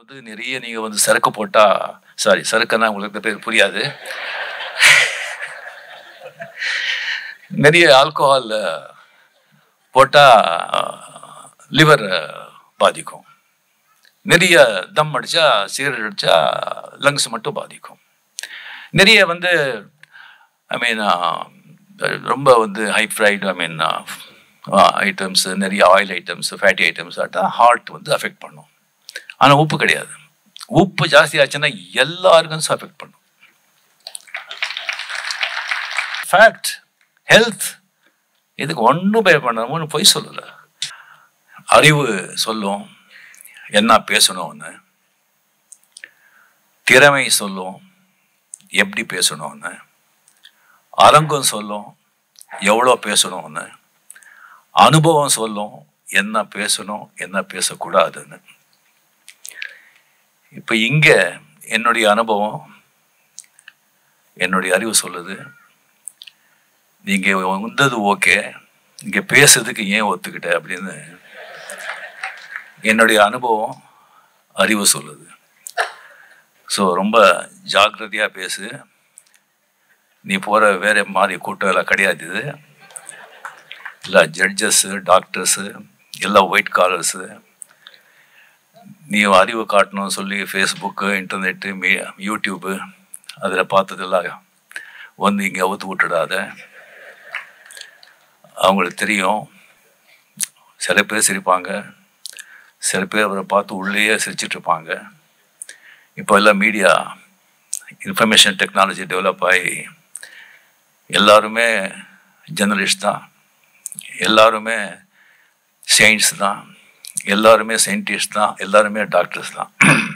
வந்து நிறைய நீங்கள் வந்து சரக்கு போட்டால் சாரி சரக்குன்னா உங்களுக்கு பேர் புரியாது நிறைய ஆல்கோஹால் போட்டால் லிவர் பாதிக்கும் நிறைய தம் அடித்தா சிகரெட் அடித்தா லங்ஸ் மட்டும் பாதிக்கும் நிறைய வந்து ஐ மீன் ரொம்ப வந்து high fried I mean items நிறைய ஆயில் ஐட்டம்ஸ் ஃபேட்டி ஐட்டம்ஸ் ஆட்டா ஹார்ட் வந்து அஃபெக்ட் பண்ணும் ஆனால் உப்பு கிடையாது உப்பு ஜாஸ்தி ஆச்சுன்னா எல்லாருக்கும் அஃபெக்ட் பண்ணும் ஃபேக்ட் ஹெல்த் இதுக்கு ஒன்றும் பய பண்ணணும்னு பொய் சொல்லலை அறிவு சொல்லும் என்ன பேசணும்னு திறமை சொல்லும் எப்படி பேசணும்னு அரங்கம் சொல்லும் எவ்வளோ பேசணும்னு அனுபவம் சொல்லும் என்ன பேசணும் என்ன பேசக்கூடாதுன்னு இப்போ இங்கே என்னுடைய அனுபவம் என்னுடைய அறிவு சொல்லுது நீங்கள் வந்தது ஓகே இங்கே பேசுறதுக்கு ஏன் ஒத்துக்கிட்ட அப்படின்னு என்னுடைய அனுபவம் அறிவு சொல்லுது ஸோ ரொம்ப ஜாக்கிரதையாக பேசு நீ போகிற வேற மாதிரி கூட்டம் எல்லாம் கிடையாது இது இல்லை ஜட்ஜஸ்ஸு டாக்டர்ஸு எல்லாம் ஒயிட் காலர்ஸு நீ அறிவு காட்டணும்னு சொல்லி ஃபேஸ்புக்கு இன்டர்நெட்டு மீ யூடியூப்பு அதில் பார்த்ததெல்லாம் வந்து இங்கே அவுத்து விட்டுடாத அவங்களுக்கு தெரியும் சில பேர் சிரிப்பாங்க சில பேர் அவரை பார்த்து உள்ளேயே சிரிச்சிட்டு இருப்பாங்க இப்போ எல்லாம் மீடியா இன்ஃபர்மேஷன் டெக்னாலஜி டெவலப் ஆகி எல்லாருமே ஜெர்னலிஸ்ட் தான் எல்லாருமே சயின்ஸ் தான் எல்லாருமே சயின்டிஸ்ட் தான் எல்லாருமே டாக்டர்ஸ் தான்